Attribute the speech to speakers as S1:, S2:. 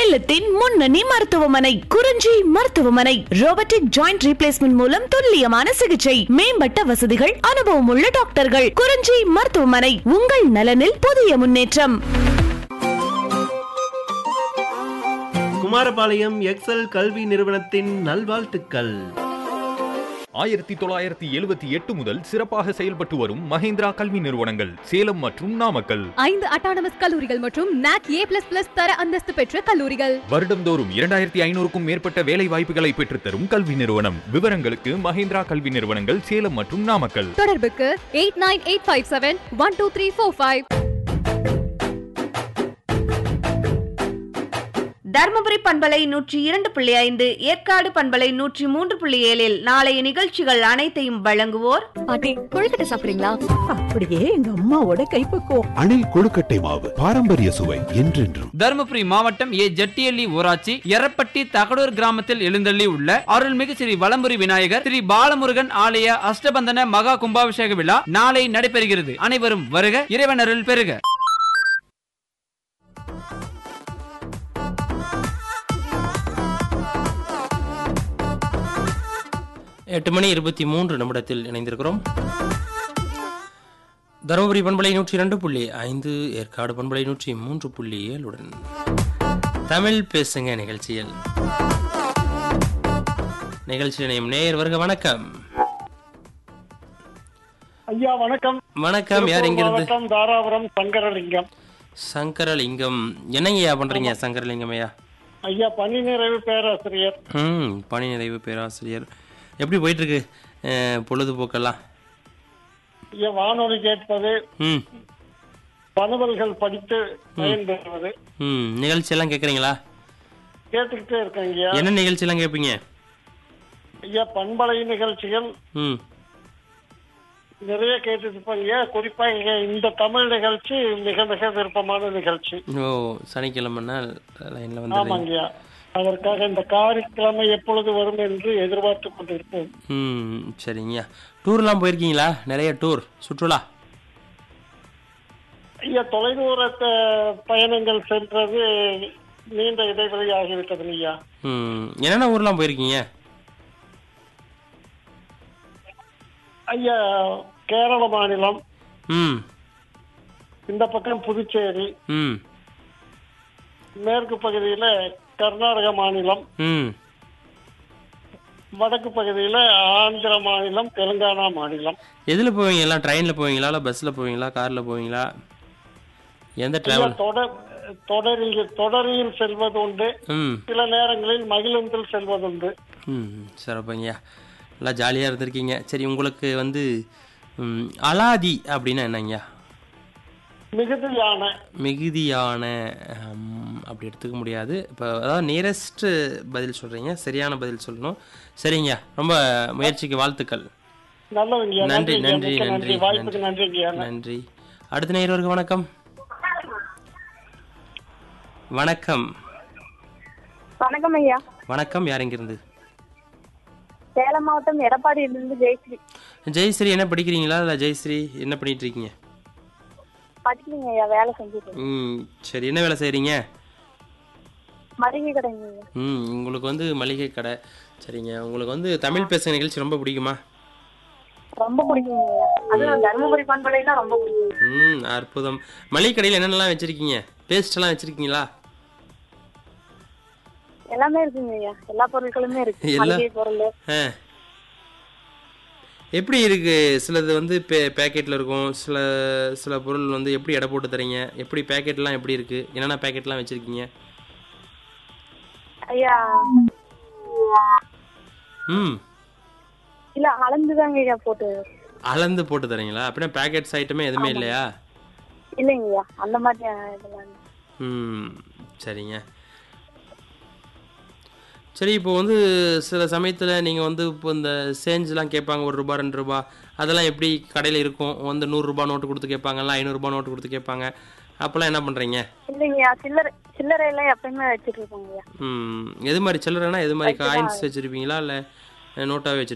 S1: சேலத்தின் முன்னணி மருத்துவமனை குறிஞ்சி மருத்துவமனை ரோபோட்டிக் ஜாயிண்ட் ரீப்ளேஸ்மெண்ட் மூலம் துல்லியமான சிகிச்சை மேம்பட்ட வசதிகள் அனுபவமுள்ள டாக்டர்கள் குறிஞ்சி மருத்துவமனை உங்கள் நலனில் புதிய முன்னேற்றம்
S2: குமாரபாளையம் எக்ஸல் கல்வி நிறுவனத்தின் நல்வாழ்த்துக்கள்
S3: ஆயிரத்தி தொள்ளாயிரத்தி எழுபத்தி எட்டு முதல் சிறப்பாக செயல்பட்டு வரும் மஹேந்திரா கல்வி நிறுவனங்கள் சேலம் மற்றும் நாமக்கல்
S4: ஐந்து அட்டானமஸ் கல்லூரிகள் மற்றும் நாக் ஏ பிளஸ் பிளஸ் தர அந்தஸ்து பெற்ற கல்லூரிகள்
S3: வருடந்தோறும் இரண்டாயிரத்தி ஐநூறுக்கும் மேற்பட்ட வேலை வாய்ப்புகளை பெற்றுத்தரும் கல்வி நிறுவனம் விவரங்களுக்கு மஹேந்திரா கல்வி நிறுவனங்கள் சேலம் மற்றும் நாமக்கல்
S4: தொடர்புக்கு eight nine eight five seven one two three four five
S5: Dharmapuri பண்பலை நூற்றி இரண்டு புள்ளி ஐந்து ஏற்காடு பண்பலை நூற்றி மூன்று புள்ளி ஏழில் நாளைய நிகழ்ச்சிகள் அனைத்தையும் வழங்குவோர்
S4: பாட்டி கொழுக்கட்டை சாப்பிடுறீங்களா
S6: அப்படியே எங்க அம்மாவோட கைப்பக்குவம்
S7: அணில் கொழுக்கட்டை மாவு பாரம்பரிய சுவை என்றென்றும்
S8: தருமபுரி மாவட்டம் ஏ ஜட்டியள்ளி ஊராட்சி எரப்பட்டி தகடூர் கிராமத்தில் எழுந்தள்ளி உள்ள அருள்மிகு ஸ்ரீ வலம்புரி விநாயகர் ஸ்ரீ பாலமுருகன் ஆலய அஷ்டபந்தன மகா கும்பாபிஷேக விழா நாளை நடைபெறுகிறது அனைவரும் வருக இறைவன் அருள் பெறுக
S9: எட்டு மணி இருபத்தி மூன்று நிமிடத்தில் இணைந்திருக்கிறோம் தருமபுரி பண்பலை நூற்றி இரண்டு புள்ளி ஐந்து ஏற்காடு பண்பலை நூற்றி மூன்று புள்ளி ஏழுடன் தமிழ் பேசுங்க நிகழ்ச்சியில் நிகழ்ச்சி இணையும் நேயர் வருக வணக்கம்
S10: ஐயா வணக்கம்
S9: வணக்கம் யார் எங்கிருந்து
S10: மாவட்டம் தாராபுரம் சங்கரலிங்கம்
S9: சங்கரலிங்கம் என்னங்கய்யா பண்றீங்க சங்கரலிங்கம் ஐயா
S10: ஐயா பணி நிறைவு பேராசிரியர்
S9: ம் பணி நிறைவு பேராசிரியர் எப்படி போயிட்டு இருக்கு அஹ், பொழுதுபோக்கெல்லாம்
S10: ஐயா வானொலி கேட்பது
S9: ம்
S10: பணுவல்கள் படித்து பயன்பெறுவது
S9: ம் நிகழ்ச்சியெல்லாம் கேட்குறீங்களா
S10: கேட்டுக்கிட்டே இருக்கேன் ஐயா
S9: என்ன நிகழ்ச்சியெல்லாம் கேட்பீங்க
S10: ஐயா பண்பலை நிகழ்ச்சிகள்
S9: ம்
S10: நிறைய கேட்டுட்டு இருப்பேன் ஐயா குறிப்பா இங்க இந்த தமிழ் நிகழ்ச்சி மிக மிக விருப்பமான நிகழ்ச்சி
S9: ஓ சனிக்கிழமைனா லைனில் வந்து
S10: ஆமாங்க ஐயா அதற்காக இந்த காரிக்கிழமை எப்பொழுது வரும் என்று எதிர்பார்த்து கொண்டிருப்போம்
S9: ம் சரிங்கய்யா டூர்லாம் போயிருக்கீங்களா நிறைய டூர் சுற்றுலா
S10: ஐயா தொலைதூர த- பயணங்கள் சென்றது நீண்ட இடைவெளி ஆகிவிட்டது ஐயா
S9: ம் என்னென்ன ஊர்லாம் போயிருக்கீங்க
S10: ஐயா கேரள மாநிலம்
S9: ம்
S10: இந்த பக்கம் புதுச்சேரி
S9: ம்
S10: மேற்கு பகுதியில கர்நாடக மாநிலம்
S9: ம்
S10: வடக்கு பகுதியில ஆந்திர மாநிலம் தெலுங்கானா மாநிலம்
S9: எதில் போவீங்க எல்லாம் ட்ரெயினில் போவீங்களா இல்லை பஸ்ஸில் போவீங்களா காரில் போவீங்களா எந்த
S10: ஐயா,
S9: ட்ராவல்
S10: தொடர் தொடரில் தொடரில் செல்வது உண்டு
S9: ம்
S10: சில நேரங்களில் மகிழுந்தில் செல்வதுண்டு
S9: ம் சிறப்புங்கய்யா நல்லா ஜாலியாக இருந்திருக்கீங்க சரி உங்களுக்கு வந்து ம், அலாதி அப்படின்னா என்னங்கய்யா
S10: மிகுதியான
S9: மிகுதியான ஹம், அப்படி எடுத்துக்க முடியாது இப்போ அதாவது நியரஸ்ட் பதில் சொல்கிறீங்க சரியான பதில் சொல்லணும் சரிங்க ரொம்ப முயற்சிக்கு வாழ்த்துக்கள்
S10: நல்லதுங்க
S9: நன்றி
S10: நன்றிங்க,
S9: நன்றி
S10: மிக்க
S9: நன்றி
S10: வாய்ப்புக்கு நன்றிங்க
S9: நன்றி அடுத்த நேயர்களுக்கு வணக்கம் வணக்கம்
S11: வணக்கம் ஐயா
S9: வணக்கம் யார் இங்கிருந்து
S11: சேலம் மாவட்டம் எடப்பாடியிலிருந்து ஜெயஸ்ரீ
S9: ஜெயஸ்ரீ என்ன படிக்கிறீங்களா இல்லை ஜெயஸ்ரீ என்ன பண்ணிட்டு இருக்கீங்க
S11: படிக்கலைங்க ஐயா வேலை செஞ்சுட்டு இருக்கேன்.
S9: ம் சரி என்ன வேலை செய்கிறீங்க
S11: மளிகை கடைங்க ஐயா
S9: ம் உங்களுக்கு வந்து மளிகை கடை சரிங்க உங்களுக்கு வந்து தமிழ் பேசுகிற நிகழ்ச்சி ரொம்ப பிடிக்குமா
S11: ரொம்ப பிடிக்குங்க ஐயா அதுவும் தருமபுரி பண்பலைனா ரொம்ப பிடிக்கும்
S9: ம் அற்புதம் மளிகை கடையில் என்னென்னலாம் வச்சுருக்கீங்க பேஸ்டெல்லாம் வச்சுருக்கீங்களா
S11: எல்லாமே இருக்குங்க ஐயா எல்லா பொருட்களுமே இருக்கு
S9: எல்லா-
S11: மளிகை பொருள்
S9: ஆ எப்படி இருக்கு சிலது வந்து பே பேக்கெட்டில் இருக்கும் சில சில பொருள் வந்து எப்படி எடை போட்டு தரீங்க எப்படி பேக்கெட்லாம் எப்படி இருக்கு என்னென்ன பேக்கெட்லாம் வச்சுருக்கீங்க
S11: ஐயா
S9: ம்
S11: இல்ல அளந்துதாங்க ஐயா போட்டு
S9: அளந்து போட்டு தரீங்களா அப்படின்னா பேக்கெட்ஸ் ஐட்டமே எதுவுமே இல்லையா
S11: இல்லைங்க ஐயா அந்த மாதிரி இதெல்லாம் இல்ல.
S9: ம் சரிங்க சரி இப்போ வந்து சில சமயத்தில் நீங்கள் வந்து இப்போ இந்த சேஞ்செலாம் கேட்பாங்க ஒரு ரூபா ரெண்டு ரூபா அதெல்லாம் எப்படி கடையில் இருக்கும் வந்து நூறுரூபா நோட்டு கொடுத்து கேட்பாங்க இல்லை ஐநூறுரூபா நோட்டு கொடுத்து கேட்பாங்க அப்போல்லாம் என்ன பண்ணுறீங்க
S11: இல்லைங்க ஐயா சில்லறை சில்லறை எல்லாம் எப்பயுமே வச்சிட்டு இருப்போங்க ஐயா
S9: ம் எது மாதிரி சில்லறைனா எது மாதிரி
S11: அதுதான்.
S9: காயின்ஸ் வச்சுருப்பீங்களா இல்லை நோட்டாகவே வச்சுருப்பீங்களா